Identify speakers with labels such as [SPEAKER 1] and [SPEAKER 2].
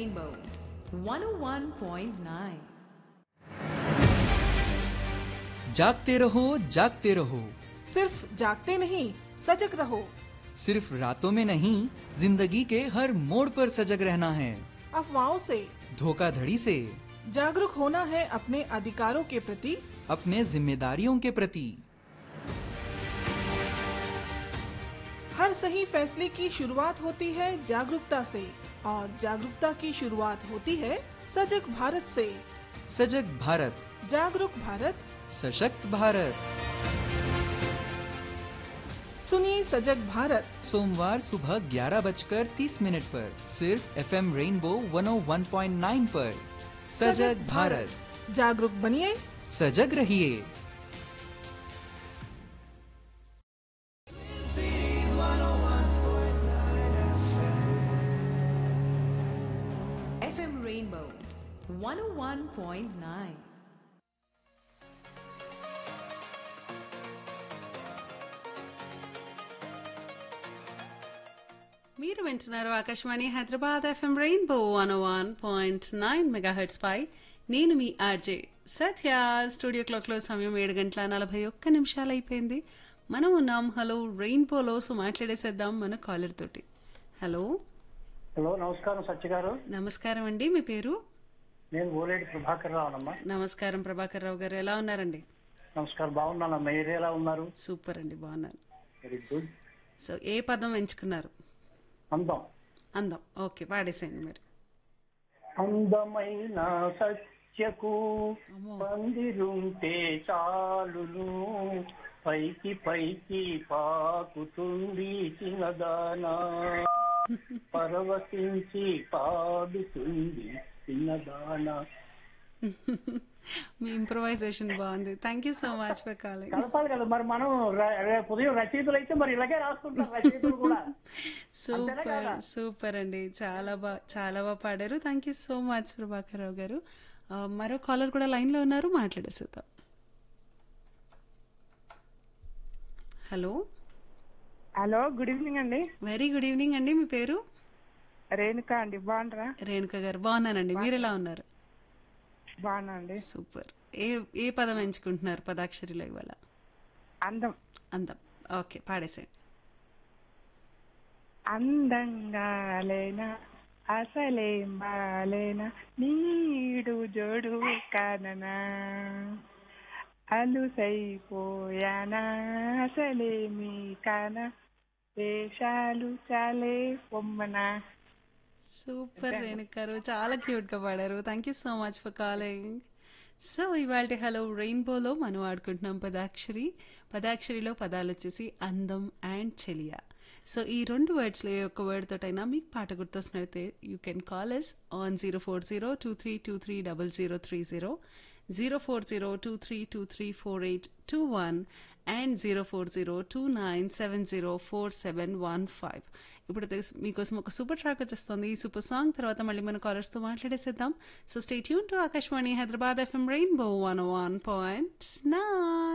[SPEAKER 1] Rainbow 101.9.
[SPEAKER 2] जागते रहो जागते रहो
[SPEAKER 3] सिर्फ जागते नहीं सजग रहो
[SPEAKER 2] सिर्फ रातों में नहीं जिंदगी के हर मोड़ पर सजग रहना है
[SPEAKER 3] अफवाहों से
[SPEAKER 2] धोखाधड़ी से
[SPEAKER 3] जागरूक होना है अपने अधिकारों के प्रति
[SPEAKER 2] अपने जिम्मेदारियों के प्रति
[SPEAKER 3] हर सही फैसले की शुरुआत होती है जागरूकता से और जागरूकता की शुरुआत होती है सजग भारत से
[SPEAKER 2] सजग भारत
[SPEAKER 3] जागरूक भारत
[SPEAKER 2] सशक्त भारत
[SPEAKER 3] सुनिए सजग भारत
[SPEAKER 2] सोमवार सुबह ग्यारह बजकर तीस मिनट पर सिर्फ एफ एम रेनबो 101.9 पर सजग भारत
[SPEAKER 3] जागरूक बनिए
[SPEAKER 2] सजग रहिए
[SPEAKER 1] FM Rainbow 101.9.
[SPEAKER 4] మీరు వింటున్నారు Akashvani Hyderabad FM rainbow one one point nine megahertz పై నేను మీ ఆర్జే సత్య స్టూడియో క్లాక్లో సమయం ఏడు గంటల నలభై ఒక్క నిమిషాలు అయిపోయింది మనం ఉన్నాం హలో రెయిన్బోలో సో మాట్లాడేసేద్దాం మన కాలర్ తోటి హలో
[SPEAKER 5] హలో నమస్కారం సత్య గారు
[SPEAKER 4] నమస్కారం అండి మీ పేరు
[SPEAKER 5] నేను ఓలేడి ప్రభాకర్ రావునమ్మా
[SPEAKER 4] నమస్కారం ప్రభాకర్ రావు గారు ఎలా ఉన్నారండి
[SPEAKER 5] నమస్కారం బాగున్నానమ్మా మీరు ఎలా ఉన్నారు
[SPEAKER 4] సూపర్ అండి బాగున్నాను
[SPEAKER 5] వెరీ గుడ్
[SPEAKER 4] సో ఏ పదం ఎంచుకున్నారు
[SPEAKER 5] అందం
[SPEAKER 4] అందం ఓకే పాడేసేయండి మరి
[SPEAKER 5] అందమైన సత్యకు
[SPEAKER 4] అమ్మో.
[SPEAKER 5] పందిరుంటే చాలును పైకి పైకి పాకుతుంది చిన్నదానా పరవశించి పాడుతుంది చిన్నదానా
[SPEAKER 4] మీ ఇంప్రొవైజేషన్ బాగుంది thank you so much for calling
[SPEAKER 5] కలపాలి కదా మరి మనం ర- రేపు ఉదయం రచయితలు అయితే మరి ఇలాగే రాసుకుంటారు రచయితలు కూడా
[SPEAKER 4] సూపర్ సూపర్ అండి చాలా బాగా చాలా బాగా పాడారు thank you so much Prabhakar Rao గారు ఆ, మరో కాలర్ కూడా లైన్ లో ఉన్నారు మాట్లాడేసేద్దాం హలో
[SPEAKER 6] హలో గుడ్ ఈవినింగ్ అండి
[SPEAKER 4] వెరీ గుడ్ ఈవినింగ్ అండి మీ పేరు
[SPEAKER 6] రేణుక అండి బాగుంటారా
[SPEAKER 4] రేణుక గారు బాగున్నానండి మీరు ఎలా ఉన్నారు
[SPEAKER 6] బాగున్నా అండి
[SPEAKER 4] సూపర్ ఏ ఏ పదం ఎంచుకుంటున్నారు పదాక్షరిలో ఇవాళ
[SPEAKER 6] అందం
[SPEAKER 4] అందం ఓకే పాడేసేయండి
[SPEAKER 6] అందంగా లేనా అసలేం బాలేనా నీడు జోడు కాననా అలుసైపోయానా అసలేమి కాన వేషాలు చాలే పొమ్మనా
[SPEAKER 4] సూపర్ రేణుకారు చాలా క్యూట్ గా పాడారు thank you so much for calling so ఇవాళ హలో రెయిన్బోలో మనం ఆడుకుంటున్నాం పదాక్షరి పదాక్షరిలో పదాలు వచ్చేసి అందం అండ్ చెలియా సో ఈ రెండు వర్డ్స్లో ఏ ఒక్క వర్డ్ తోటైనా మీకు పాట గుర్తొస్తున్నైతే you can call us on zero four zero two three two three double zero three zero zero four zero two three two three four eight two one and zero four zero two nine seven zero four seven one five ఇప్పుడు తెస్- మీకోసం ఒక super track వచ్చేస్తుంది ఈ super song తర్వాత మళ్ళీ మన కాలర్స్తో మాట్లాడేసేద్దాం so stay tune to Akashvani Hyderabad FM rainbow one one point nine